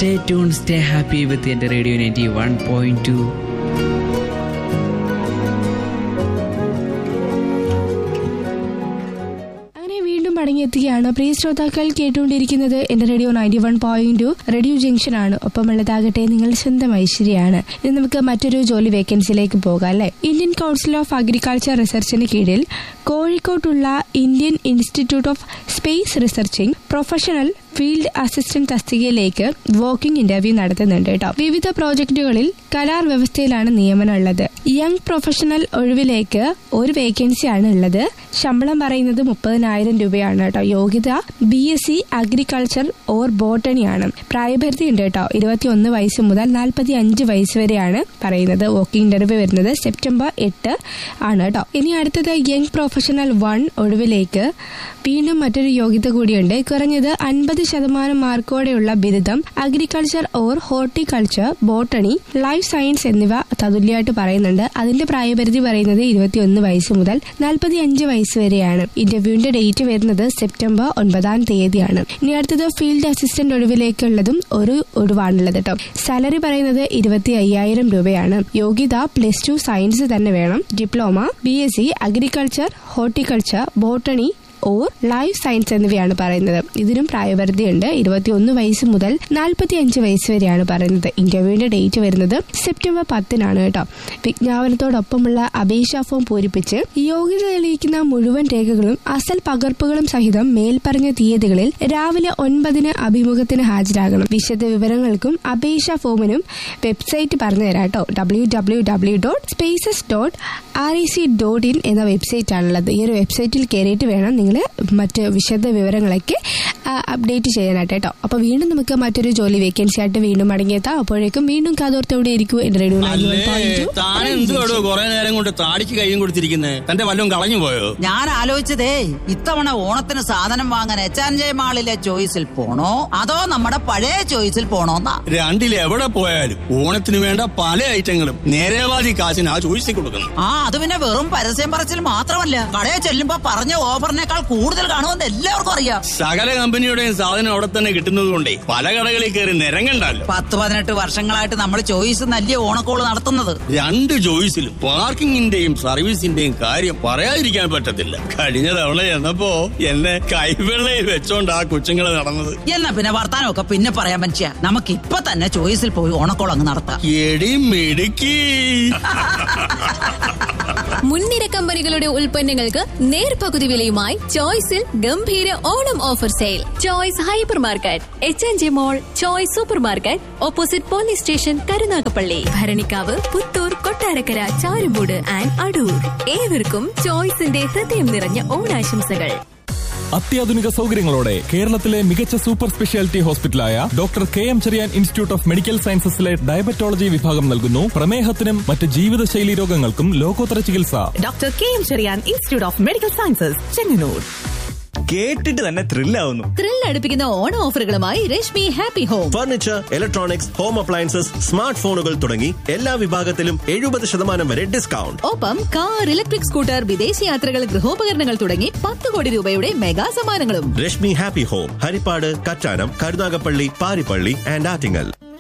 stay tune stay happy with എന്റെ radio ninety one point two അങ്ങനെ വീണ്ടും മടങ്ങിയെത്തുകയാണ് പ്രിയ ശ്രോതാക്കൾ കേട്ടുകൊണ്ടിരിക്കുന്നത് എന്റെ radio ninety one point two radio junction ആണ് ഒപ്പമുള്ളതാകട്ടെ നിങ്ങൾ സ്വന്തം ഐശ്വര്യമാണ് ഇനി നമുക്ക് മറ്റൊരു ജോലി വേക്കൻസിയിലേക്ക് പോകാം അല്ലെ ഇന്ത്യൻ കൗൺസിൽ ഓഫ് അഗ്രികൾച്ചർ റിസർച്ചിന് കീഴിൽ കോഴിക്കോട്ടുള്ള Indian institute of space researching professional field assistant തസ്തികയിലേക്ക് വോക്കിംഗ് ഇന്റർവ്യൂ നടത്തുന്നുണ്ട് കേട്ടോ വിവിധ പ്രോജക്റ്റുകളിൽ കരാർ വ്യവസ്ഥയിലാണ് നിയമനം ഉള്ളത് യങ് പ്രൊഫഷണൽ ഒഴിവിലേക്ക് ഒരു വേക്കൻസിയാണ് ഉള്ളത് ശമ്പളം പറയുന്നത് മുപ്പതിനായിരം രൂപയാണ് കേട്ടോ യോഗ്യത B S C agriculture or ബോട്ടണിയാണ് പ്രായപരിധി ഉണ്ട് കേട്ടോ ഇരുപത്തിയൊന്ന് വയസ്സ് മുതൽ നാൽപ്പത്തി അഞ്ച് വയസ്സ് വരെയാണ് പറയുന്നത് വോക്കിംഗ് ഇന്റർവ്യൂ വരുന്നത് സെപ്റ്റംബർ എട്ട് ആണ് കേട്ടോ ഇനി അടുത്തത് യങ് പ്രൊഫഷണൽ വൺ ഒഴിവിലേക്ക് വീണ്ടും മറ്റൊരു യോഗ്യത കൂടിയുണ്ട് കുറഞ്ഞത് അൻപത് ശതമാനം മാർക്കോടെയുള്ള ബിരുദം agriculture or horticulture botany life science എന്നിവ തതുല്യമായിട്ട് പറയുന്നുണ്ട് അതിന്റെ പ്രായപരിധി പറയുന്നത് ഇരുപത്തിയൊന്ന് വയസ്സ് മുതൽ നാൽപ്പത്തി അഞ്ച് വയസ്സ് വരെയാണ് ഇന്റർവ്യൂവിന്റെ ഡേറ്റ് വരുന്നത് സെപ്റ്റംബർ ഒൻപതാം തീയതിയാണ് ഇനി അടുത്തത് ഫീൽഡ് അസിസ്റ്റന്റ് ഒഴിവിലേക്കുള്ളതും ഒരു ഒഴിവാണുള്ളത് കേട്ടോ സാലറി പറയുന്നത് ഇരുപത്തി അയ്യായിരം രൂപയാണ് യോഗ്യത പ്ലസ് ടു സയൻസ് തന്നെ വേണം diploma B S C agriculture horticulture botany or life science എന്നിവയാണ് പറയുന്നത് ഇതിനും പ്രായപരിധിയുണ്ട് ഇരുപത്തിയൊന്ന് വയസ്സ് മുതൽ നാൽപ്പത്തി അഞ്ച് വയസ്സ് വരെയാണ് പറയുന്നത് ഇന്റർവ്യൂവിന്റെ ഡേറ്റ് വരുന്നത് സെപ്റ്റംബർ പത്തിനാണ് കേട്ടോ വിജ്ഞാപനത്തോടൊപ്പമുള്ള അപേക്ഷാ ഫോം പൂരിപ്പിച്ച് യോഗ്യത തെളിയിക്കുന്ന മുഴുവൻ രേഖകളും അസൽ പകർപ്പുകളും സഹിതം മേൽപ്പറഞ്ഞ തീയതികളിൽ രാവിലെ ഒൻപതിന് അഭിമുഖത്തിന് ഹാജരാകണം വിശദ വിവരങ്ങൾക്കും അപേക്ഷാ ഫോമിനും വെബ്സൈറ്റ് പറഞ്ഞു തരാം കേട്ടോ W W W dot spaces dot R E C dot in എന്ന വെബ്സൈറ്റ് ആണുള്ളത് ഈ ഒരു വെബ്സൈറ്റിൽ കയറിയിട്ട് വേണം നിങ്ങൾ മറ്റ് വിശദ വിവരങ്ങളൊക്കെ അപ്ഡേറ്റ് ചെയ്യാനായിട്ട് കേട്ടോ അപ്പൊ വീണ്ടും നമുക്ക് മറ്റൊരു ജോലി വേക്കൻസി ആയിട്ട് വീണ്ടും മടങ്ങിയെത്താം അപ്പോഴേക്കും വീണ്ടും കാതോർത്തോടെ ഇരിക്കൂ എന്റെ റേഡിയോ അല്ലേ താൻ എന്തുവാടോ കുറെ നേരം കൊണ്ട് താടിക്ക് കൈയും കൊടുത്തിരിക്കുന്നേ തന്റെ വല്ലതും കളഞ്ഞു പോയോ ഞാൻ ആലോചിച്ചതേ ഇത്തവണ ഓണത്തിന് സാധനം വാങ്ങാൻ എച്ച് ആൻഡ് ജെ മാളിലെ ചോയ്സിൽ പോണോ അതോ നമ്മുടെ പഴയ ചോയ്സിൽ പോണോന്നാ രണ്ടിൽ എവിടെ പോയാലും ഓണത്തിന് വേണ്ട പല ഐറ്റങ്ങളും നേരേവാദി കാശിന് ആ ചോദിച്ചു കൊടുക്കുന്നു ആ അത് പിന്നെ വെറും പരസ്യം പറച്ചിൽ മാത്രമല്ല കടയിൽ ചെല്ലുമ്പോ പറഞ്ഞ ഓഫറിനേക്കാൾ കൂടുതൽ കാണുമെന്ന് എല്ലാവർക്കും അറിയാം സകല കമ്പനിയുടെയും സാധനം അവിടെ തന്നെ കിട്ടുന്നത് കൊണ്ടേ പല കടകളിൽ കയറി നിരങ്ങണ്ടല്ലോ പത്ത് പതിനെട്ട് വർഷങ്ങളായിട്ട് നമ്മൾ ചോയ്സ് നല്ല ഓണക്കോള് നടത്തുന്നത് രണ്ട് ചോയ്സിലും പാർക്കിങ്ങിന്റെയും സർവീസിന്റെയും കാര്യം പറയാതിരിക്കാൻ പറ്റത്തില്ല കഴിഞ്ഞ തവണ ചെന്നപ്പോ എന്നെ കൈവെള്ളയിൽ വെച്ചോണ്ട് ആ കൊച്ചുങ്ങളെ നടന്നത് എന്നാ പിന്നെ വർത്താനമൊക്കെ പിന്നെ പറയാൻ മനുഷ്യ നമുക്ക് ഇപ്പൊ തന്നെ ചോയ്സിൽ പോയി ഓണക്കോൾ അങ്ങ് നടത്താം എടി മിടുക്കി മുൻനിര കമ്പനികളുടെ ഉൽപ്പന്നങ്ങൾക്ക് നേർപകുതി വിലയുമായി ചോയ്സിൽ ഗംഭീര Onam offer sale choice hyper market H N G mall choice super market opposite police station Karunagappally Bharanikkavu Puthur Kottarakkara Charummoodu and Adoor ഏവർക്കും ചോയ്സിന്റെ ഹൃദയം നിറഞ്ഞ ഓണാശംസകൾ അത്യാധുനിക സൗകര്യങ്ങളോടെ കേരളത്തിലെ മികച്ച സൂപ്പർ സ്പെഷ്യാലിറ്റി ഹോസ്പിറ്റലായ doctor K M Cherian institute of medical സയൻസസിലെ ഡയബറ്റോളജി വിഭാഗം നൽകുന്നു പ്രമേഹത്തിനും മറ്റ് ജീവിതശൈലി രോഗങ്ങൾക്കും ലോകോത്തര ചികിത്സ doctor K M Cherian institute of medical sciences Chengannur കേട്ടിട്ട് തന്നെ ത്രില്ലാവുന്നു ത്രിൽ അടുപ്പിക്കുന്ന ഓണ ഓഫറുകളുമായി Rashmi happy home furniture electronics home appliances smart ഫോണുകൾ തുടങ്ങി എല്ലാ വിഭാഗത്തിലും എഴുപത് ശതമാനം വരെ ഡിസ്കൗണ്ട് ഒപ്പം കാർ ഇലക്ട്രിക് സ്കൂട്ടർ വിദേശ യാത്രകൾ ഗൃഹോപകരണങ്ങൾ തുടങ്ങി പത്ത് കോടി രൂപയുടെ മെഗാ സമ്മാനങ്ങളും Rashmi happy home Haripad Kattanam Karunagappally Paripally and Attingal